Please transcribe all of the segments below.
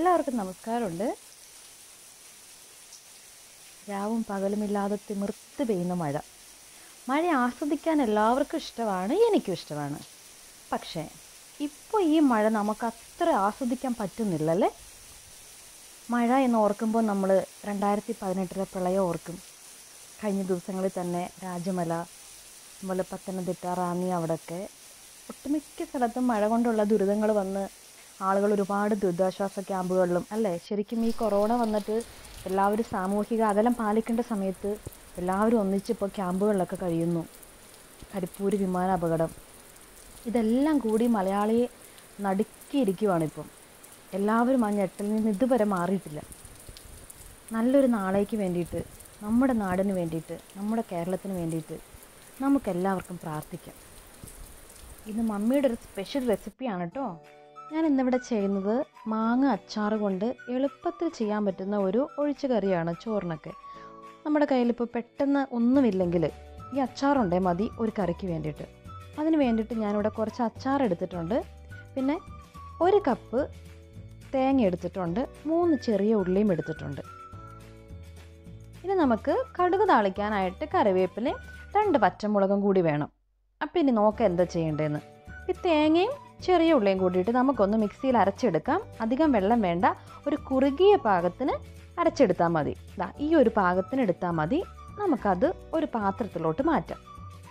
എല്ലാവർക്കും നമസ്കാരമുണ്ട് രാവും പകലുമില്ലാതെ തിമിർത്ത് പെയ്യുന്ന മഴ മഴ ആസ്വദിക്കാൻ എല്ലാവർക്കും ഇഷ്ടമാണ് എനിക്കും ഇഷ്ടമാണ് പക്ഷേ ഇപ്പോൾ ഈ മഴ നമുക്ക് അത്ര ആസ്വദിക്കാൻ പറ്റുന്നില്ലല്ലേ മഴ എന്ന് ഓർക്കുമ്പോൾ നമ്മൾ രണ്ടായിരത്തി പതിനെട്ടിലെ പ്രളയം ഓർക്കും കഴിഞ്ഞ ദിവസങ്ങളിൽ തന്നെ രാജമല അതുപോലെ പത്തനംതിട്ട റാന്നി അവിടെയൊക്കെ ഒട്ടുമിക്ക സ്ഥലത്തും മഴ കൊണ്ടുള്ള ദുരിതങ്ങൾ വന്ന് ആളുകൾ ഒരുപാട് ദുരിതാശ്വാസ ക്യാമ്പുകളിലും അല്ലേ ശരിക്കും ഈ കൊറോണ വന്നിട്ട് എല്ലാവരും സാമൂഹിക അകലം പാലിക്കേണ്ട സമയത്ത് എല്ലാവരും ഒന്നിച്ചിപ്പോൾ ക്യാമ്പുകളിലൊക്കെ കഴിയുന്നു കരിപ്പൂര് വിമാന അപകടം ഇതെല്ലാം കൂടി മലയാളിയെ നടുക്കിയിരിക്കുവാണിപ്പം എല്ലാവരും ആ ഞെട്ടിൽ നിന്ന് ഇതുവരെ മാറിയിട്ടില്ല നല്ലൊരു നാളേക്ക് വേണ്ടിയിട്ട് നമ്മുടെ നാടിന് വേണ്ടിയിട്ട് നമ്മുടെ കേരളത്തിന് വേണ്ടിയിട്ട് നമുക്കെല്ലാവർക്കും പ്രാർത്ഥിക്കാം ഇത് മമ്മിയുടെ ഒരു സ്പെഷ്യൽ റെസിപ്പിയാണ് കേട്ടോ ഞാൻ ഇന്നിവിടെ ചെയ്യുന്നത് മാങ്ങ അച്ചാർ കൊണ്ട് എളുപ്പത്തിൽ ചെയ്യാൻ പറ്റുന്ന ഒരു ഒഴിച്ചു കറിയാണ് ചോറിനൊക്കെ നമ്മുടെ കയ്യിലിപ്പോൾ പെട്ടെന്ന് ഒന്നുമില്ലെങ്കിൽ ഈ അച്ചാറുണ്ടേ മതി ഒരു കറിക്ക് വേണ്ടിയിട്ട് അതിന് വേണ്ടിയിട്ട് ഞാനിവിടെ കുറച്ച് അച്ചാർ എടുത്തിട്ടുണ്ട് പിന്നെ ഒരു കപ്പ് തേങ്ങ എടുത്തിട്ടുണ്ട് മൂന്ന് ചെറിയ ഉള്ളിയും എടുത്തിട്ടുണ്ട് ഇനി നമുക്ക് കടുക് താളിക്കാനായിട്ട് കറിവേപ്പിലയും രണ്ട് പച്ചമുളകും കൂടി വേണം അപ്പം ഇനി നോക്കാം എന്താ ചെയ്യേണ്ടതെന്ന് ഈ തേങ്ങയും ചെറിയ ഉള്ളിയും കൂടിയിട്ട് നമുക്കൊന്ന് മിക്സിയിൽ അരച്ചെടുക്കാം അധികം വെള്ളം വേണ്ട ഒരു കുറുകിയ പാകത്തിന് അരച്ചെടുത്താൽ മതി ദാ ഈ ഒരു പാകത്തിന് എടുത്താൽ മതി നമുക്കത് ഒരു പാത്രത്തിലോട്ട് മാറ്റാം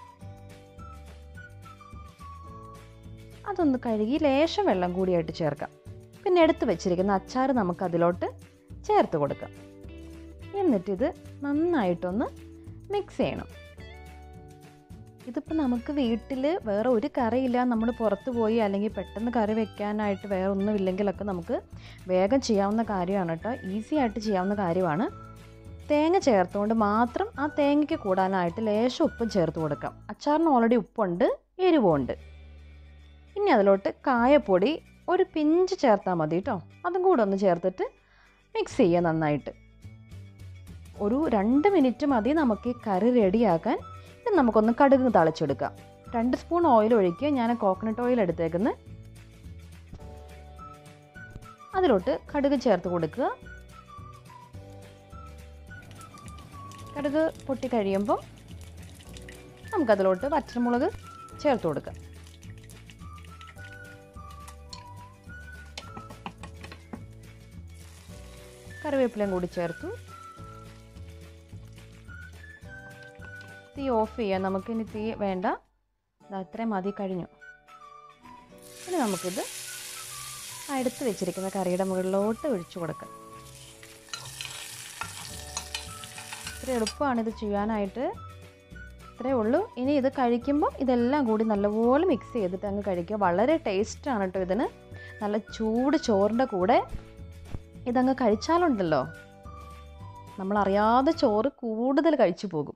അതൊന്ന് കഴുകി ലേശം വെള്ളം കൂടിയായിട്ട് ചേർക്കാം പിന്നെ എടുത്ത് വെച്ചിരിക്കുന്ന അച്ചാർ നമുക്ക് അതിലോട്ട് ചേർത്ത് കൊടുക്കാം എന്നിട്ടിത് നന്നായിട്ടൊന്ന് മിക്സ് ചെയ്യണം ഇതിപ്പോൾ നമുക്ക് വീട്ടിൽ വേറെ ഒരു കറിയില്ല നമ്മൾ പുറത്ത് പോയി അല്ലെങ്കിൽ പെട്ടെന്ന് കറി വെക്കാനായിട്ട് വേറെ ഒന്നും ഇല്ലെങ്കിലൊക്കെ നമുക്ക് വേഗം ചെയ്യാവുന്ന കാര്യമാണ് കേട്ടോ ഈസി ആയിട്ട് ചെയ്യാവുന്ന കാര്യമാണ് തേങ്ങ ചേർത്തുകൊണ്ട് മാത്രം ആ തേങ്ങയ്ക്ക് കൂടാനായിട്ട് ലേശം ഉപ്പും ചേർത്ത് കൊടുക്കാം അച്ചാറിന് ഓൾറെഡി ഉപ്പുണ്ട് എരിവുണ്ട് ഇനി അതിലോട്ട് കായപ്പൊടി ഒരു പിഞ്ച് ചേർത്താൽ മതി കേട്ടോ അതും കൂടെ ഒന്ന് ചേർത്തിട്ട് മിക്സ് ചെയ്യുക നന്നായിട്ട് ഒരു രണ്ട് മിനിറ്റ് മതി നമുക്ക് ഈ കറി റെഡിയാക്കാൻ ഇത് നമുക്കൊന്ന് കടുക് തളിച്ചെടുക്കാം രണ്ട് സ്പൂൺ ഓയിൽ ഒഴിക്കുക ഞാൻ കോക്കനട്ട് ഓയിൽ എടുത്തേക്കുന്നത് അതിലോട്ട് കടുക് ചേർത്ത് കൊടുക്കുക കടുക് പൊട്ടി കഴിയുമ്പം നമുക്കതിലോട്ട് പച്ചമുളക് ചേർത്ത് കൊടുക്കാം കറിവേപ്പിലയും കൂടി ചേർത്തു തീ ഓഫ് ചെയ്യാം നമുക്കിനി തീ വേണ്ട ഇതാ അത്രയും മതി കഴിഞ്ഞു ഇനി നമുക്കിത് ആ എടുത്ത് വെച്ചിരിക്കുന്ന കറിയുടെ മുകളിലോട്ട് ഒഴിച്ചു കൊടുക്കാം ഇത്ര എളുപ്പമാണ് ഇത് ചെയ്യാനായിട്ട് ഇത്രയേ ഉള്ളൂ ഇനി ഇത് കഴിക്കുമ്പോൾ ഇതെല്ലാം കൂടി നല്ലപോലെ മിക്സ് ചെയ്തിട്ട് അങ്ങ് കഴിക്കുക വളരെ ടേസ്റ്റാണ് കേട്ടോ ഇതിന് നല്ല ചൂട് ചോറിൻ്റെ കൂടെ ഇതങ്ങ് കഴിച്ചാലുണ്ടല്ലോ നമ്മളറിയാതെ ചോറ് കൂടുതൽ കഴിച്ചു പോകും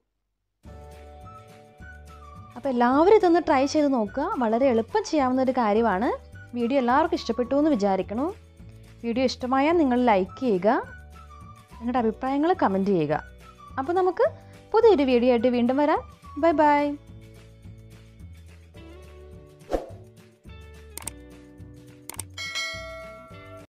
അപ്പോൾ എല്ലാവരും ഇതൊന്ന് ട്രൈ ചെയ്ത് നോക്കുക വളരെ എളുപ്പം ചെയ്യാവുന്ന ഒരു കാര്യമാണ് വീഡിയോ എല്ലാവർക്കും ഇഷ്ടപ്പെട്ടു എന്ന് വിചാരിക്കണം വീഡിയോ ഇഷ്ടമായാൽ നിങ്ങൾ ലൈക്ക് ചെയ്യുക നിങ്ങളുടെ അഭിപ്രായങ്ങൾ കമൻറ്റ് ചെയ്യുക അപ്പോൾ നമുക്ക് പുതിയൊരു വീഡിയോ ആയിട്ട് വീണ്ടും വരാം ബൈ ബൈ